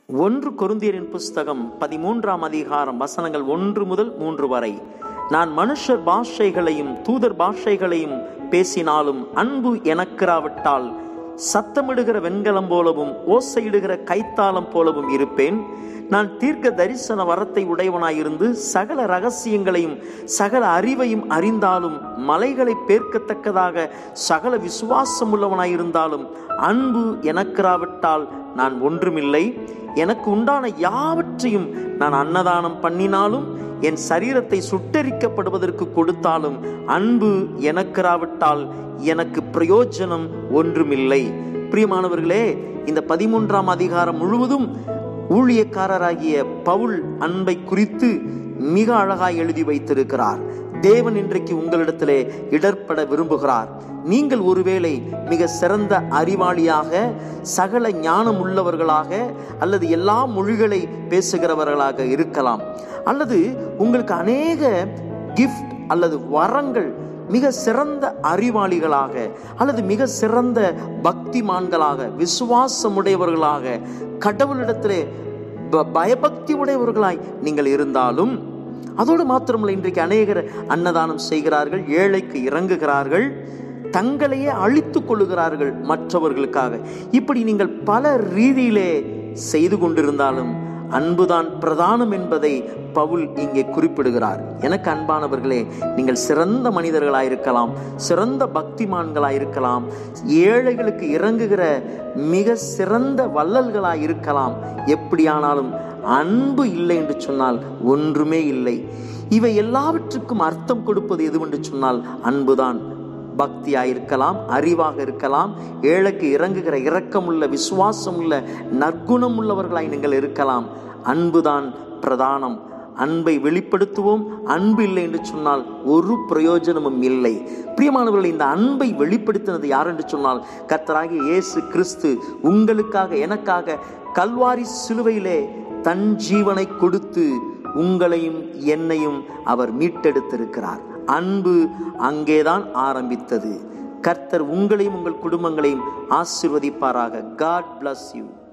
ஒன்று கொருந்தியரின் புஸ்தகம் பதிமூன்றாம் அதிகாரம் வசனங்கள் ஒன்று முதல் மூன்று வரை நான் மனுஷர் பாஷைகளையும் தூதர் பாஷைகளையும் பேசினாலும் அன்பு எனக்கிராவிட்டால் சத்தமிடுகிற வெண்கலம் போலவும் ஓசையிடுகிற கைத்தாளம் போலவும் இருப்பேன் நான் தீர்க்க தரிசன வரத்தை உடையவனாயிருந்து சகல ரகசியங்களையும் சகல அறிவையும் அறிந்தாலும் மலைகளை பேர்க்கத்தக்கதாக சகல விசுவாசம் உள்ளவனாயிருந்தாலும் அன்பு எனக்கிராவிட்டால் நான் ஒன்றுமில்லை எனக்கு உண்டான யாவற்றையும் நான் அன்னதானம் பண்ணினாலும் என் சரீரத்தை சுட்டரிக்கப்படுவதற்கு கொடுத்தாலும் அன்பு எனக்கிராவிட்டால் எனக்கு பிரயோஜனம் ஒன்றுமில்லை பிரியமானவர்களே இந்த பதிமூன்றாம் அதிகாரம் முழுவதும் ஊழியக்காரராகிய பவுல் அன்பை குறித்து மிக அழகாய் எழுதி வைத்திருக்கிறார் தேவன் இன்றைக்கு உங்களிடத்திலே இடர்பட விரும்புகிறார் நீங்கள் ஒருவேளை மிக சிறந்த அறிவாளியாக சகல ஞானம் உள்ளவர்களாக அல்லது எல்லா மொழிகளை பேசுகிறவர்களாக இருக்கலாம் அல்லது உங்களுக்கு அநேக கிஃப்ட் அல்லது வரங்கள் மிக சிறந்த அறிவாளிகளாக அல்லது மிக சிறந்த பக்திமான்களாக விசுவாசமுடையவர்களாக கடவுளிடத்திலே பயபக்தி உடையவர்களாய் நீங்கள் இருந்தாலும் அதோடு மாத்திரமல்ல இன்றைக்கு அநேகர் அன்னதானம் செய்கிறார்கள் ஏழைக்கு இறங்குகிறார்கள் தங்களையே அழித்து கொள்ளுகிறார்கள் மற்றவர்களுக்காக இப்படி நீங்கள் பல ரீதியிலே செய்து கொண்டிருந்தாலும் அன்புதான் பிரதானம் என்பதை பவுல் இங்கே குறிப்பிடுகிறார் எனக்கு அன்பானவர்களே நீங்கள் சிறந்த மனிதர்களாயிருக்கலாம் சிறந்த பக்திமான்களாயிருக்கலாம் ஏழைகளுக்கு இறங்குகிற மிக சிறந்த வள்ளல்களாய் இருக்கலாம் எப்படியானாலும் அன்பு இல்லை என்று சொன்னால் ஒன்றுமே இல்லை இவை எல்லாவற்றுக்கும் அர்த்தம் கொடுப்பது எதுவென்று சொன்னால் அன்புதான் பக்தியாக இருக்கலாம் அறிவாக இருக்கலாம் ஏழைக்கு இறங்குகிற இரக்கமுள்ள விசுவாசம் உள்ள நற்குணம் உள்ளவர்களாய் நீங்கள் இருக்கலாம் அன்புதான் பிரதானம் அன்பை வெளிப்படுத்துவோம் அன்பு இல்லை என்று சொன்னால் ஒரு பிரயோஜனமும் இல்லை பிரியமானவர்கள் இந்த அன்பை வெளிப்படுத்தினது யார் என்று சொன்னால் கர்த்தராகிய இயேசு கிறிஸ்து உங்களுக்காக எனக்காக கல்வாரி சிலுவையிலே தன் ஜீவனை கொடுத்து உங்களையும் என்னையும் அவர் மீட்டெடுத்திருக்கிறார் அன்பு அங்கேதான் ஆரம்பித்தது கர்த்தர் உங்களையும் உங்கள் குடும்பங்களையும் ஆசிர்வதிப்பாராக காட் பிளஸ் யூ